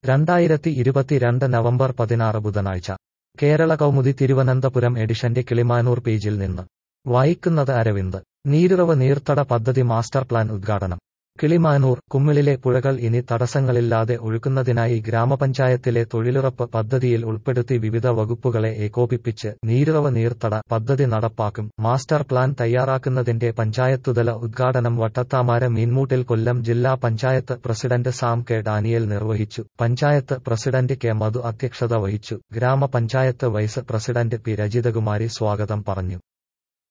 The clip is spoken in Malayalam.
രണ്ടായിരത്തി ഇരുപത്തിരണ്ട് നവംബർ പതിനാറ് ബുധനാഴ്ച കേരള കൗമുദി തിരുവനന്തപുരം എഡിഷന്റെ കിളിമാനൂർ പേജിൽ നിന്ന് വായിക്കുന്നത് അരവിന്ദ് നീരുറവ് നീർത്തട പദ്ധതി മാസ്റ്റർ പ്ലാൻ ഉദ്ഘാടനം കിളിമാനൂർ കുമ്മിളിലെ പുഴകൾ ഇനി തടസ്സങ്ങളില്ലാതെ ഒഴുക്കുന്നതിനായി ഗ്രാമപഞ്ചായത്തിലെ തൊഴിലുറപ്പ് പദ്ധതിയിൽ ഉൾപ്പെടുത്തി വിവിധ വകുപ്പുകളെ ഏകോപിപ്പിച്ച് നീരുറവ് നീർത്തട പദ്ധതി നടപ്പാക്കും മാസ്റ്റർ പ്ലാൻ തയ്യാറാക്കുന്നതിന്റെ പഞ്ചായത്തുതല ഉദ്ഘാടനം വട്ടത്താമാര മീൻമൂട്ടിൽ കൊല്ലം ജില്ലാ പഞ്ചായത്ത് പ്രസിഡന്റ് സാം കെ ഡാനിയൽ നിർവഹിച്ചു പഞ്ചായത്ത് പ്രസിഡന്റ് കെ മധു അധ്യക്ഷത വഹിച്ചു ഗ്രാമപഞ്ചായത്ത് വൈസ് പ്രസിഡന്റ് പി രജിതകുമാരി സ്വാഗതം പറഞ്ഞു